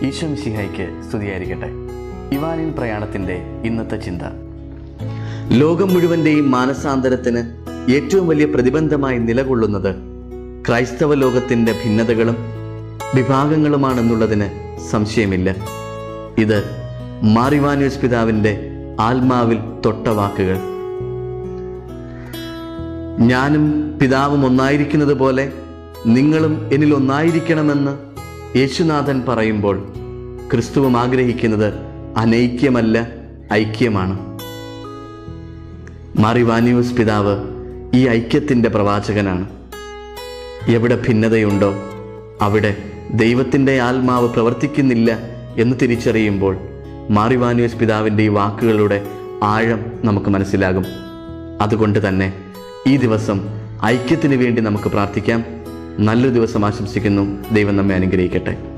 ഈശോ മിശിഹായ്ക്ക് സ്തുതിയായിരിക്കട്ടെ ഇവാനിൻ പ്രയാണത്തിൻ്റെ ഇന്നത്തെ ചിന്ത ലോകം മുഴുവൻ്റെയും മാനസാന്തരത്തിന് ഏറ്റവും വലിയ പ്രതിബന്ധമായി നിലകൊള്ളുന്നത് ക്രൈസ്തവ ലോകത്തിൻ്റെ ഭിന്നതകളും വിഭാഗങ്ങളുമാണെന്നുള്ളതിന് സംശയമില്ല ഇത് മാറിവാന്യൂസ് പിതാവിൻ്റെ ആത്മാവിൽ തൊട്ട വാക്കുകൾ ഞാനും പിതാവും ഒന്നായിരിക്കുന്നത് പോലെ നിങ്ങളും എന്നിൽ ഒന്നായിരിക്കണമെന്ന് യേശുനാഥൻ പറയുമ്പോൾ ക്രിസ്തുവും ആഗ്രഹിക്കുന്നത് അനൈക്യമല്ല ഐക്യമാണ് മാറിവാനിയൂസ് പിതാവ് ഈ ഐക്യത്തിൻ്റെ പ്രവാചകനാണ് എവിടെ ഭിന്നതയുണ്ടോ അവിടെ ദൈവത്തിൻ്റെ ആത്മാവ് പ്രവർത്തിക്കുന്നില്ല എന്ന് തിരിച്ചറിയുമ്പോൾ മാറിവാനിയൂസ് പിതാവിൻ്റെ ഈ വാക്കുകളുടെ ആഴം നമുക്ക് മനസ്സിലാകും അതുകൊണ്ട് തന്നെ ഈ ദിവസം ഐക്യത്തിന് വേണ്ടി നമുക്ക് പ്രാർത്ഥിക്കാം നല്ലൊരു ദിവസം ആശംസിക്കുന്നു ദൈവം നമ്മെ അനുഗ്രഹിക്കട്ടെ